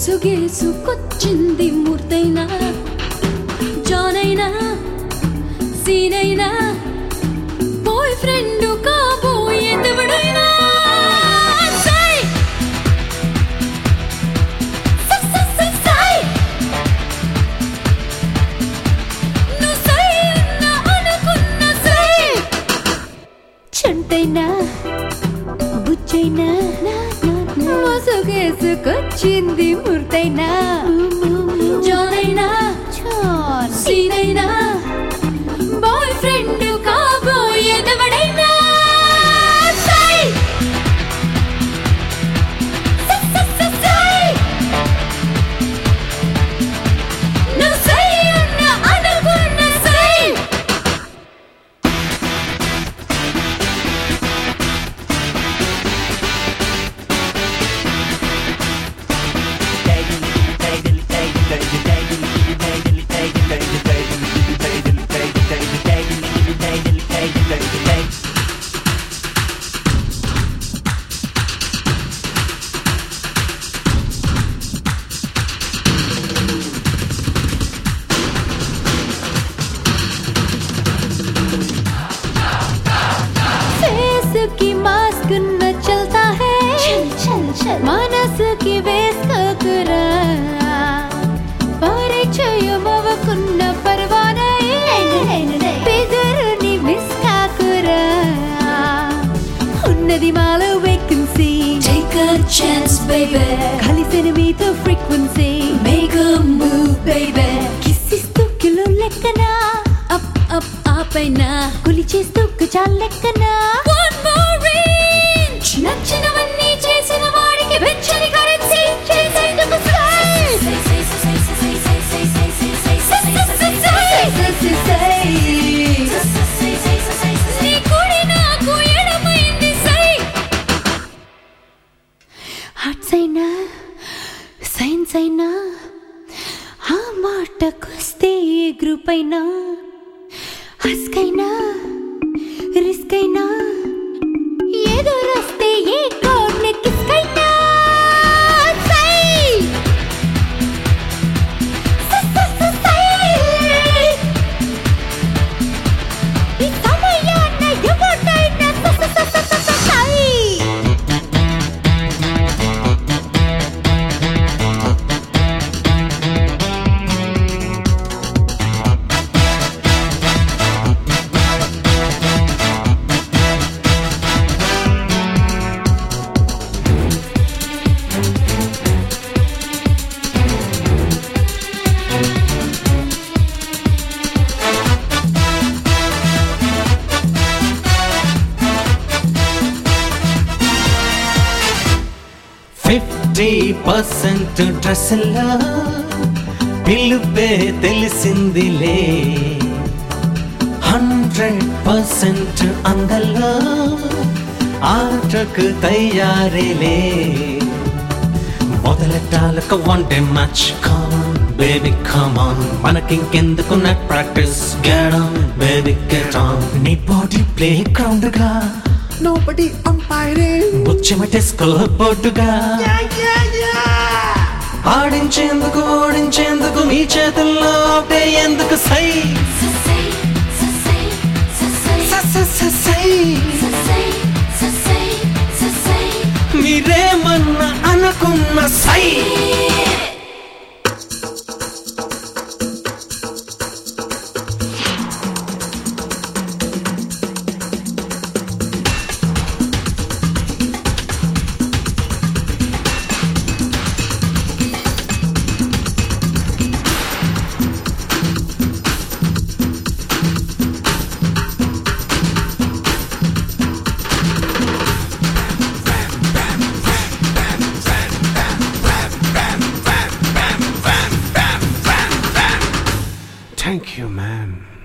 ముసుగేసుకొచ్చింది మూర్తైనా జానైనా సీనైనా boy friend కాబోయేదెవడైనా సై! స- స- స- సై! నువ్వు సై అన్నా అనుకున్న సై! చంటైనా బుచ్చైనా మోసగేసుకొచ్చింది మూర్తైనా జానైనా సీనైనా బాయ్ ఫ్రెండ్ కాబోయేదెవడైనా సై! స- స- స- సై! నువ్వు సై అన్నా అనుకున్న సై! फेस की मास्क न चलता है चल चल चल మనస్ కి వేసుకోకురా పరిచయం అవ్వకున్న పర్వానై పెదరుని మిస్ కాకురా ఉన్నది మాలో vacancy Take a chance, baby. కలిసిన మీతో frequency Make a move, baby. కిస్సిస్తూ కిలో లెక్కనా Up, up, up and now. కొలిచేస్తూ చాలు లెక్కనా One more inch. నచ్చినవన్నీ చేసిన వాడికి వెచ్చని కరెన్సీ చేసేందుకు sky. Say, say, say, say, say, say, say, say, say, say, say, say, say, say, say, say, say, say. నీ కుడి నాకు ఎడమైంది సై ఆర్ట్స్ అయినా సైన్స్ అయినా ఆ మాటకొస్తే ఏ గ్రూప్ అయినా హస్క్ అయినా రిస్క్ అయినా ఎదురొస్తే ఏ కోడ్ని కిస్క్ అయినా సై! స- స- స- సై! ఈ సమయాన్న ఎవరినైనా స- స- స- స- స- స- సై! ఫిఫ్టీ పర్సెంట్ డ్రెస్లా పిలుపే తెలిసిందిలే హండ్రెడ్ పర్సెంట్ అందల్లో ఆటకు తయారీలే మొదలెట్టాలకు one day match come on baby come on మనకింకెందుకు నెట్ ప్రాక్టీస్ గెడం బేబీ గెట్ ఆన్ నీ బాడీ ప్లే గ్రౌండ్ గా Nobody umpiring. ముచ్చమటే స్కోర్ బోర్డుగా ఆడించేందుకు ఓడించేందుకు మీ చేతుల్లో ఒకటే ఎందుకు సై So say, so say, so say, స- స- స- సై so say, so say, so say. మీరేమన్నా అనుకున్న సై థ్యాంక్ యూ మ్యామ్